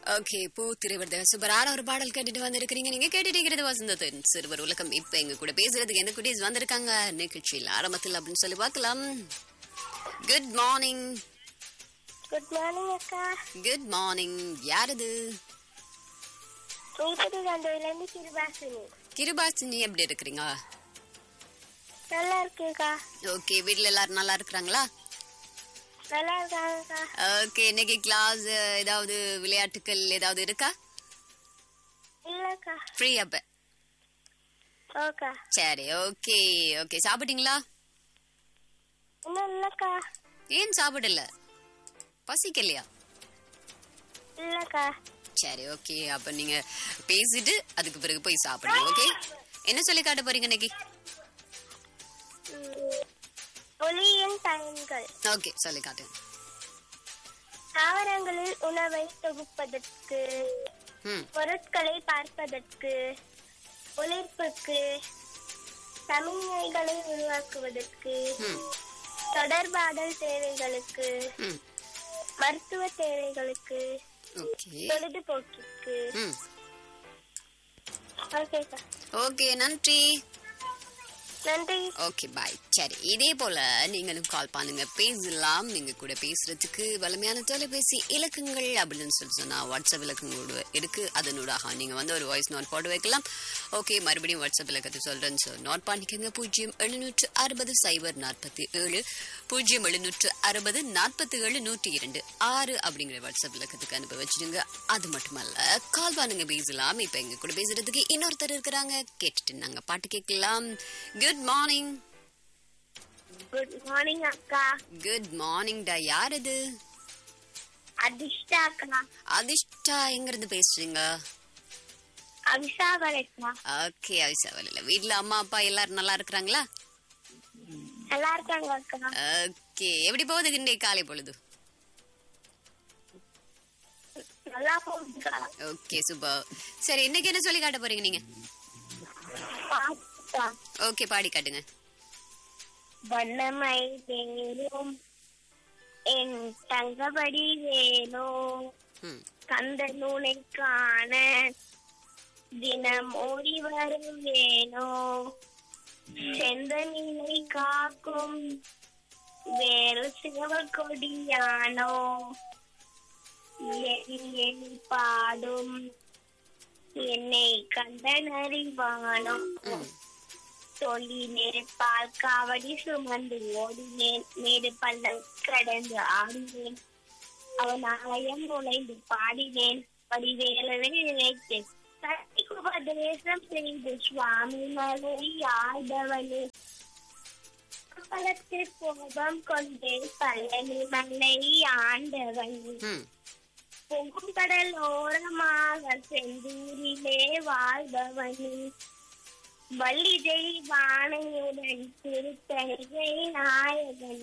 Okay இப்போ திரைவர்த சூப்பரான ஒரு பாடல் கேட்டுட்டு வந்திருக்கிறீங்க நீங்க கேட்டுட்டு வசந்தத்தின் சிறுவர் உலகம் இப்ப எங்க கூட பேசுறதுக்கு எந்த குட்டீஸ் வந்திருக்காங்க நிகழ்ச்சியில் ஆரம்பத்தில் அப்படின்னு சொல்லி பார்க்கலாம் குட் மார்னிங் குட் மார்னிங் அக்கா குட் மார்னிங் யார் இது மீசடி கந்தோயிலேருந்து கிருபாசினி கிருபாசினி எப்படி இருக்கிறீங்க நல்லா இருக்குக்கா ஓகே வீட்ல எல்லாரும் நல்லா இருக்கிறாங்களா நல்லா இருக்காங்கக்கா ஓகே இன்னைக்கு கிளாஸ் ஏதாவது விளையாட்டுகள் ஏதாவது இருக்கா இல்லக்கா ஃப்ரீ அப்ப ஓக்கா சரி ஓகே ஓகே சாப்பிட்டீங்களா இன்னும் இல்லக்கா ஏன் சாப்பிடல பசிக்கலையா இல்லக்கா சரி ஓகே அப்ப நீங்க பேசிட்டு அதுக்கு பிறகு போய் சாப்பிடுங்க ஓகே என்ன சொல்லி காட்ட போறீங்க இன்னைக்கு ம், ஒளியின் பயன்கள் ஓகே சொல்லி காட்டுங்க தாவரங்களில் உணவை தொகுப்பதற்கு ம் பொருட்களை பார்ப்பதற்கு ஒளிர்ப்புக்கு சமிக்ஞைகளை உருவாக்குவதற்கு ம் தொடர்பாடல் தேவைகளுக்கு ம் மருத்துவ தேவைகளுக்கு ஓகே பொழுதுபோக்கிற்கு ம் ஓகேக்கா ஓகே நன்றி நன்றி ஓகே பாய் சரி இதே போல நீங்களும் கால் பண்ணுங்க பேசலாம் நீங்க கூட பேசுறதுக்கு வலிமையான தொலைபேசி இலக்கங்கள் அப்படின்னு சொல்லி சொன்னா வாட்ஸ்அப் இலக்கங்களோட இருக்கு அதனூடாக நீங்க வந்து ஒரு வாய்ஸ் நோட் போட்டு வைக்கலாம் ஓகே மறுபடியும் வாட்ஸ்அப் இலக்கத்தை சொல்றேன்னு சொல்லி நோட் பண்ணிக்கோங்க பூஜ்ஜியம் எழுநூற்று அறுபது சைபர் நாற்பத்தி ஏழு பூஜ்ஜியம் எழுநூற்று அறுபது நாற்பத்தி ஏழு நூற்றி இரண்டு ஆறு அப்படிங்கிற வாட்ஸ்அப் இலக்கத்துக்கு அனுப்பி வச்சிடுங்க அது மட்டுமல்ல கால் பண்ணுங்க பேசலாம் இப்ப எங்க கூட பேசுறதுக்கு இன்னொருத்தர் இருக்கிறாங்க கேட்டுட்டு நாங்க பாட்டு கேட்கலாம் குட் மார்னிங் குட் மார்னிங் அக்கா குட் மார்னிங் டா யார் இது அதிர்ஷ்டா அக்கா அதிர்ஷ்டா எங்க இருந்து பேசுறீங்க அபிஷாகர் அக்கா ஓகே அவிசாவல் வீட்ல அம்மா அப்பா எல்லாரும் நல்லா இருக்கிறாங்களா நல்லா இருக்காங்க அக்கா ஓகே எப்படி போகுது இன்றைய காலை பொழுது நல்லா போகுதுக்கா ஓகே சூப்பர் சரி இன்னைக்கு என்ன சொல்லி காட்ட போறீங்க நீங்க பாத்தா ஓகே பாடி காட்டுங்க வண்ணமை வேலும் என் தங்கபடி வேலோ ம் கந்த நூலை காண தினம் ஓடி வரும் வேணோ செந்தனிலை காக்கும் வேறு சிவ கொடியானோ எரி எரி பாடும் என்னை கண்டனறிவானோ ம் சொல்லி நெருப்பால் காவடி சுமந்து ஓடினேன் மேடு பள்ளம் கடந்து ஆடினேன் அவன் ஆலயம் நுழைந்து பாடினேன் வடிவேலனை நினைத்தேன் சக்தி உபதேசம் செய்து சுவாமி மலை ஆழ்ந்தவனே பலத்தில் கோபம் கொண்டே பழனி மலை ஆண்டவன் ம் பொங்கும் கடல் ஓரமாக செந்தூரிலே வாழ்பவனே வள்ளிதை வாணையுடன் திருத்தணிகை நாயகன்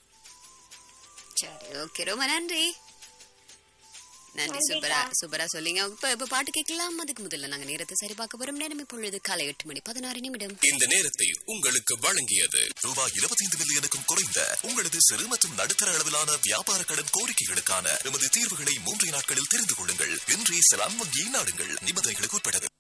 சரி ஓகே ரொம்ப நன்றி நன்றி நன்றிக்கா. சூப்பரா சூப்பரா சொல்லிங்க இப்ப இப்ப பாட்டு கேட்கலாம் அதுக்கு முதல்ல நாங்க நேரத்தை சரி பார்க்க போறோம் நேரம் இப்பொழுது காலை எட்டு மணி பதினாறு நிமிடம் இந்த நேரத்தை உங்களுக்கு வழங்கியது ரூபாய் 25 மில்லியனுக்கும் குறைந்த உங்களது சிறு மற்றும் நடுத்தர அளவிலான வியாபார கடன் கோரிக்கைகளுக்கான எமது தீர்வுகளை மூன்று நாட்களில் தெரிந்து கொள்ளுங்கள் இன்றே செலான் வங்கியை நாடுங்கள் நிபந்தனைகளுக்கு உட்பட்டது